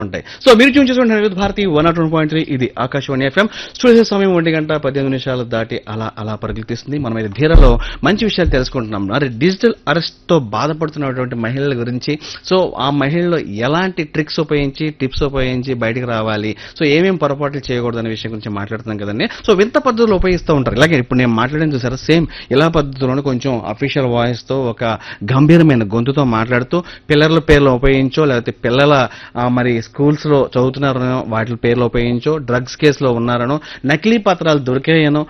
ఉంటాయి సో మీరు చూసి చూసుకుంటే Vividh Bharati one nought one point three ఇది ఆకాశవాణి ఎఫ్ఎం స్టూడియో సమయం ఒంటి గంట పద్దెనిమిది నిమిషాలు దాటి అలా అలా పరుగులు తీస్తుంది మనం అయితే ధీరలో మంచి విషయాలు తెలుసుకుంటున్నాం మరి డిజిటల్ అరెస్ట్ తో బాధపడుతున్నటువంటి మహిళల గురించి సో ఆ మహిళలు ఎలాంటి ట్రిక్స్ ఉపయోగించి టిప్స్ ఉపయోగించి బయటికి రావాలి సో ఏమేం పొరపాట్లు చేయకూడదు అనే విషయం గురించి మాట్లాడుతున్నాం కదండి సో వింత పద్ధతులు ఉపయోగిస్తూ ఉంటారు ఇలాగే ఇప్పుడు నేను మాట్లాడడం చూసారా సేమ్ ఇలా పద్ధతిలోనే కొంచెం అఫీషియల్ వాయిస్ తో ఒక గంభీరమైన గొంతుతో మాట్లాడుతూ పిల్లల పేర్లు ఉపయోగించో లేకపోతే పిల్లల ఆ, మరి స్కూల్స్ లో చదువుతున్నారనో వాటి పేర్లు ఉపయోగించో డ్రగ్స్ కేసులో ఉన్నారనో నకిలీ పత్రాలు దొరికాయనో